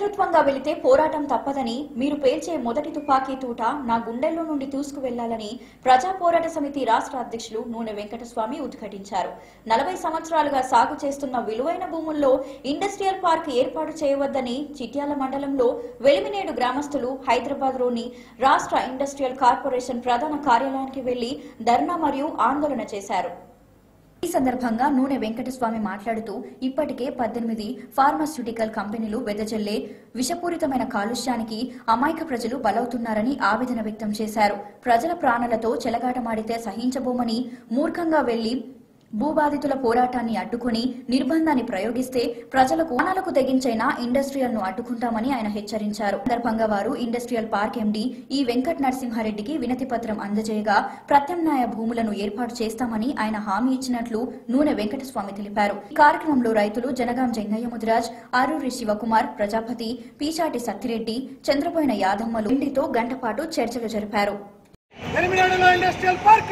ఏకృత్వంగా వెళితే పోరాటం తప్పదని మీరు పేల్చే మొదటి తుపాకీ తూట నా గుండెల్లో నుండి దూసుకువెళ్లాలని ప్రజా పోరాట సమితి రాష్ట్ర అధ్యక్షులు నూనె వెంకటస్వామి ఉద్ఘాటించారు నలభై సంవత్సరాలుగా సాగు చేస్తున్న విలువైన భూముల్లో ఇండస్ట్రియల్ పార్క్ ఏర్పాటు చేయవద్దని చిట్యాల మండలంలో వెలిమినేడు గ్రామస్తులు హైదరాబాద్ లోని రాష్ట్ర ఇండస్ట్రియల్ కార్పొరేషన్ ప్రధాన కార్యాలయానికి వెళ్లి ధర్నా మరియు ఆందోళన చేశారు ఈ సందర్భంగా నూనె వెంకటస్వామి మాట్లాడుతూ ఇప్పటికే పద్దెనిమిది ఫార్మాస్యూటికల్ కంపెనీలు వెదజల్లే విషపూరితమైన కాలుష్యానికి అమాయక ప్రజలు బలవుతున్నారని ఆవేదన వ్యక్తం చేశారు ప్రజల ప్రాణాలతో చెలగాటమాడితే సహించబోమని మూర్ఖంగా వెళ్లి భూబాధితుల పోరాటాన్ని అడ్డుకుని నిర్బంధాన్ని ప్రయోగిస్తే ప్రజలకు ప్రాణాలకు తెగించైనా ఇండస్ట్రియల్ ను అడ్డుకుంటామని ఆయన హెచ్చరించారు సందర్భంగా వారు ఇండస్ట్రియల్ పార్క్ ఎండీ ఈ వెంకట నరసింహారెడ్డికి వినతి పత్రం అందజేయగా ప్రత్యామ్నాయ భూములను ఏర్పాటు చేస్తామని ఆయన హామీ ఇచ్చినట్లు నూనె వెంకటస్వామి తెలిపారు ఈ కార్యక్రమంలో రైతులు జనగాం జంగయ్య ముదిరాజ్ ఆరూరి శివకుమార్ ప్రజాపతి పీచాటి సత్తిరెడ్డి చంద్రపోయిన యాదమ్మలు ఇంటితో గంటపాటు చర్చలు జరిపారు ఎలిమినాడులో ఇండస్ట్రియల్ పార్క్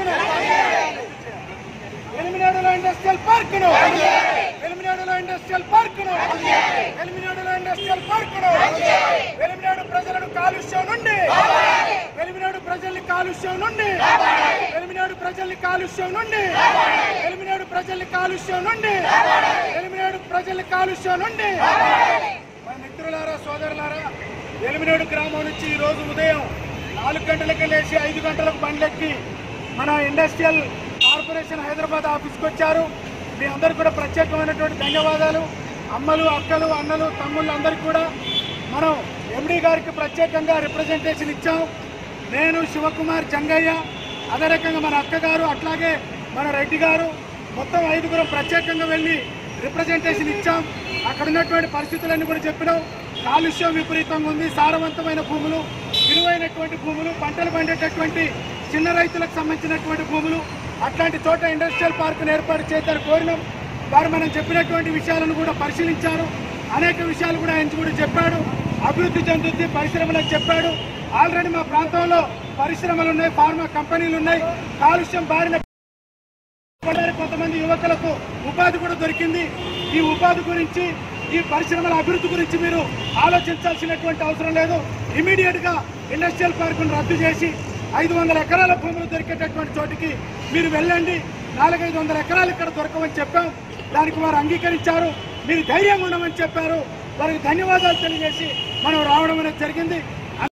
ఎలిమినాడులో ఇండస్ట్రియల్ పార్క్ ఎలిమినాడులో ఇండస్ట్రియల్ పార్క్ ఎలిమినాడులో ఇండస్ట్రియల్ పార్క్ వెలిమినాడు ప్రజలను కాలుష్యం నుండి వెలిమినాడు ప్రజల్ని కాలుష్యం నుండి వెలిమినాడు ప్రజల్ని కాలుష్యం నుండి వెలిమినాడు ప్రజల్ని కాలుష్యం నుండి వెలిమినాడు ప్రజల్ని కాలుష్యం నుండి మన మిత్రులారా సోదరులారా వెలిమినాడు గ్రామం నుంచి ఈ రోజు ఉదయం నాలుగు గంటలకి లేచి ఐదు గంటలకు బండ్లెక్కి మన ఇండస్ట్రియల్ కార్పొరేషన్ హైదరాబాద్ ఆఫీస్కి వచ్చారు మీ అందరికి కూడా ప్రత్యేకమైనటువంటి ధన్యవాదాలు అమ్మలు అక్కలు అన్నలు తమ్ముళ్ళు అందరికీ కూడా మనం ఎండి గారికి ప్రత్యేకంగా రిప్రజెంటేషన్ ఇచ్చాం నేను శివకుమార్ జంగయ్య అదే రకంగా మన అక్కగారు అట్లాగే మన రెడ్డి గారు మొత్తం ఐదుగురం ప్రత్యేకంగా వెళ్ళి రిప్రజెంటేషన్ ఇచ్చాం అక్కడ ఉన్నటువంటి పరిస్థితులన్నీ కూడా చెప్పినాం కాలుష్యం విపరీతంగా ఉంది సారవంతమైన భూములు విలువైనటువంటి భూములు పంటలు పండేటటువంటి చిన్న రైతులకు సంబంధించినటువంటి భూములు అట్లాంటి చోట ఇండస్ట్రియల్ పార్కును ఏర్పాటు చేయాలని కోరినాం వారు మనం చెప్పినటువంటి విషయాలను కూడా పరిశీలించారు అనేక విషయాలు కూడా ఆయన కూడా చెప్పాడు అభివృద్ధి చెందుద్ది పరిశ్రమలకు చెప్పాడు ఆల్రెడీ మా ప్రాంతంలో పరిశ్రమలు ఉన్నాయి ఫార్మా కంపెనీలు ఉన్నాయి కాలుష్యం బారిన పడ్డారు కొంతమంది యువకులకు ఉపాధి కూడా దొరికింది ఈ ఉపాధి గురించి ఈ పరిశ్రమల అభివృద్ధి గురించి మీరు ఆలోచించాల్సినటువంటి అవసరం లేదు ఇమీడియట్ గా ఇండస్ట్రియల్ పార్కును రద్దు చేసి ఐదు వందల ఎకరాల భూములు దొరికేటటువంటి చోటికి మీరు వెళ్ళండి నాలుగైదు వందల ఎకరాలు ఇక్కడ దొరకమని చెప్పాం దానికి వారు అంగీకరించారు మీరు ధైర్యంగా ఉండమని చెప్పారు వారికి ధన్యవాదాలు తెలియజేసి మనం రావడం అనేది జరిగింది